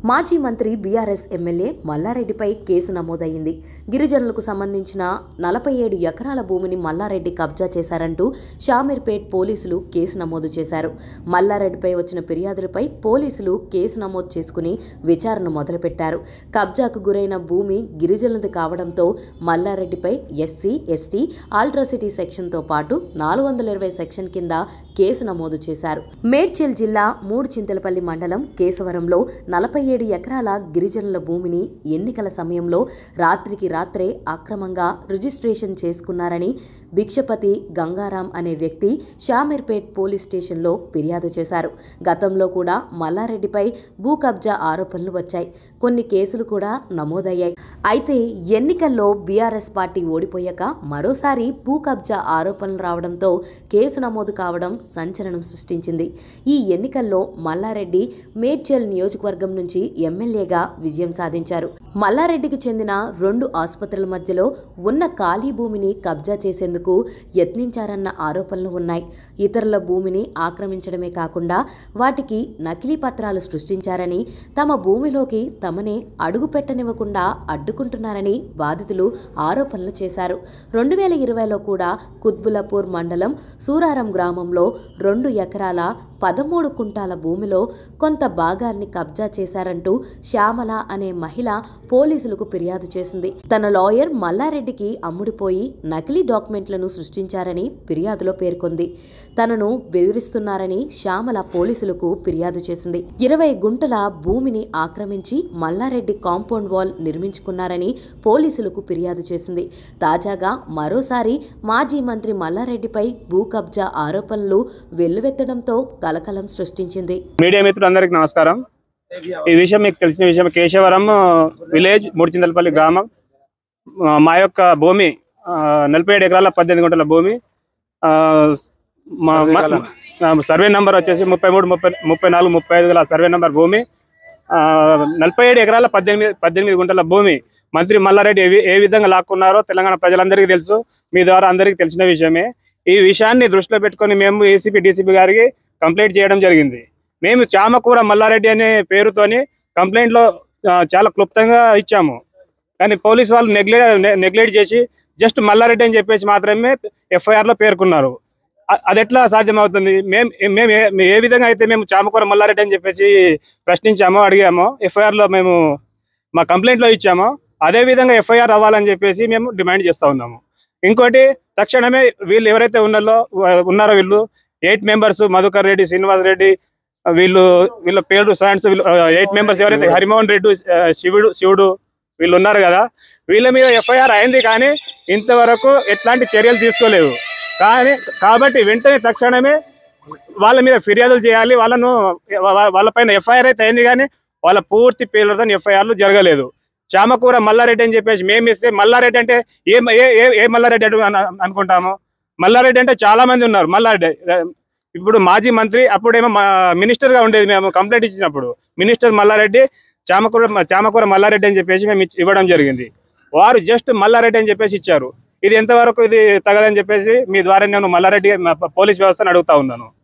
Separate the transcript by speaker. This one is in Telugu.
Speaker 1: మాజీ మంత్రి బీఆర్ఎస్ ఎమ్మెల్యే మల్లారెడ్డిపై కేసు నమోదయ్యింది గిరిజనులకు సంబంధించిన నలభై ఏడు ఎకరాల భూమిని మల్లారెడ్డి కబ్జా చేశారంటూ షామీర్పేట్ పోలీసులు కేసు నమోదు చేశారు మల్లారెడ్డిపై వచ్చిన ఫిర్యాదులపై పోలీసులు కేసు నమోదు చేసుకుని విచారణ మొదలుపెట్టారు కబ్జాకు గురైన భూమి గిరిజనులది కావడంతో మల్లారెడ్డిపై ఎస్సీ ఎస్టీ ఆల్ట్రాసిటీ సెక్షన్తో పాటు నాలుగు వందల ఇరవై సెక్షన్ కింద కేసు నమోదు చేశారు మేడ్చల్ జిల్లా మూడు చింతలపల్లి మండలం కేశవరంలో నలభై ఏడు ఎకరాల గిరిజనుల భూమిని ఎన్నికల సమయంలో రాత్రికి రాత్రే అక్రమంగా రిజిస్ట్రేషన్ చేసుకున్నారని భిక్షపతి గంగారాం అనే వ్యక్తి షామీర్పేట్ పోలీస్ స్టేషన్లో ఫిర్యాదు చేశారు గతంలో కూడా మల్లారెడ్డిపై భూ కబ్జా ఆరోపణలు వచ్చాయి కొన్ని కేసులు కూడా నమోదయ్యాయి అయితే ఎన్నికల్లో బీఆర్ఎస్ పార్టీ ఓడిపోయాక మరోసారి భూ కబ్జా ఆరోపణలు రావడంతో కేసు నమోదు కావడం సంచలనం సృష్టించింది ఈ ఎన్నికల్లో మల్లారెడ్డి మేడ్చల్ నియోజకవర్గం నుంచి ఎమ్మెల్యేగా విజయం సాధించారు మల్లారెడ్డికి చెందిన రెండు ఆసుపత్రుల మధ్యలో ఉన్న ఖాళీ భూమిని కబ్జా చేసేందుకు యత్నించారన్న ఆరోపణలు ఉన్నాయి ఇతరుల భూమిని ఆక్రమించడమే కాకుండా వాటికి నకిలీ పత్రాలు సృష్టించారని తమ భూమిలోకి తమనే అడుగు పెట్టనివ్వకుండా అడ్డుకుంటున్నారని బాధితులు ఆరోపణలు చేశారు రెండు వేల ఇరవైలో కూడా కుత్బులపూర్ మండలం సూరారం గ్రామంలో రెండు ఎకరాల పదమూడు కుంటాల భూమిలో కొంత భాగాన్ని కబ్జా చేశారంటూ శ్యామల అనే మహిళ పోలీసులకు ఫిర్యాదు చేసింది తన లాయర్ మల్లారెడ్డికి అమ్ముడిపోయి నకిలీ డాక్యుమెంట్లను సృష్టించారని ఫిర్యాదులో పేర్కొంది తనను బెదిరిస్తున్నారని శ్యామల పోలీసులకు ఫిర్యాదు చేసింది ఇరవై గుంటల భూమిని ఆక్రమించి మల్లారెడ్డి కాంపౌండ్ వాల్ నిర్మించుకున్నారని పోలీసులకు ఫిర్యాదు చేసింది తాజాగా మరోసారి మాజీ మంత్రి మల్లారెడ్డిపై భూ కబ్జా ఆరోపణలు వెల్లువెత్తడంతో కలకలం సృష్టించింది
Speaker 2: మీడియా మిత్రులందరికీ నమస్కారం ఈ విషయం మీకు తెలిసిన విషయం కేశవరం విలేజ్ మూడుచింతలపల్లి గ్రామం ఆ, మా యొక్క భూమి ఆ, నలభై ఏడు ఎకరాల పద్దెనిమిది గుంటల భూమి ఆ, మా- మా- సర్వే నంబర్ వచ్చేసి ముప్పై మూడు ముప్పై ముప్పై నాలుగు ముప్పై ఐదు గల సర్వే నంబర్ భూమి ఆ, నలభై ఏడు ఎకరాల పద్దెనిమిది పద్దెనిమిది గుంటల భూమి మంత్రి మల్లారెడ్డి ఏ వి- ఏ విధంగా లాక్కున్నారో తెలంగాణ ప్రజలందరికీ తెలుసు మీ ద్వారా అందరికీ తెలిసిన విషయమే ఈ విషయాన్ని దృష్టిలో పెట్టుకొని మేము ఏసీపీ డీసీపీ గారికి కంప్లైంట్ చేయడం జరిగింది మేము చామకూర మల్లారెడ్డి అనే పేరుతోని కంప్లైంట్ లో ఆ, చాలా క్లుప్తంగా ఇచ్చాము కానీ పోలీస్ వాళ్ళు నెగ్లెక్ట్ నెగ్లెక్ట్ చేసి జస్ట్ మల్లారెడ్డి అని చెప్పేసి మాత్రమే ఎఫ్ఐఆర్ లో పేర్కొన్నారు అ- అది ఎట్లా సాధ్యమవుతుంది మేము మేము ఏ- ఏ విధంగా అయితే మేము చామకూర మల్లారెడ్డి అని చెప్పేసి ప్రశ్నించామో అడిగామో ఎఫ్ఐఆర్ లో మేము మా కంప్లైంట్ లో ఇచ్చామో అదే విధంగా ఎఫ్ఐఆర్ అవ్వాలని చెప్పేసి మేము డిమాండ్ చేస్తా ఉన్నాము ఇంకోటి తక్షణమే వీళ్ళు ఎవరైతే ఉన్నారో ఉన్నారో వీళ్ళు ఎయిట్ మెంబర్స్ మధుకర్ రెడ్డి శ్రీనివాస్ రెడ్డి వీళ్ళు వీళ్ళ పేరు సాండ్స్ వీళ్ళు ఎయిట్ మెంబర్స్ ఎవరైతే హరిమోహన్ రెడ్డి ఆ, శివుడు శివుడు వీళ్ళు ఉన్నారు కదా వీళ్ళ మీద ఎఫ్ఐఆర్ అయింది కానీ ఇంతవరకు ఎట్లాంటి చర్యలు తీసుకోలేదు కానీ కాబట్టి వెంటనే తక్షణమే వాళ్ళ మీద ఫిర్యాదులు చేయాలి వాళ్ళను వా- వాళ్ళపైన ఎఫ్ఐఆర్ అయితే అయింది కానీ వాళ్ళ పూర్తి పేర్లతో ఎఫ్ఐఆర్లు జరగలేదు చామకూర మల్లారెడ్డి అని చెప్పేసి మేము ఇస్తే మల్లారెడ్డి అంటే ఏ ఏ ఏ- ఏ మల్లారెడ్డి అడుగు అను- అనుకుంటాము మల్లారెడ్డి అంటే చాలా మంది ఉన్నారు మల్లారెడ్డి ఇప్పుడు మాజీ మంత్రి అప్పుడేమో మా మినిస్టర్ గా ఉండేది మేము కంప్లైంట్ ఇచ్చినప్పుడు మినిస్టర్ మల్లారెడ్డి చామకూర చామకూర మల్లారెడ్డి అని చెప్పేసి మేము ఇచ్చి- ఇవ్వడం జరిగింది వారు జస్ట్ మల్లారెడ్డి అని చెప్పేసి ఇచ్చారు ఇది ఎంతవరకు ఇది తగదని చెప్పేసి మీ ద్వారా నేను మల్లారెడ్డి మా పోలీస్ వ్యవస్థను అడుగుతా ఉన్నాను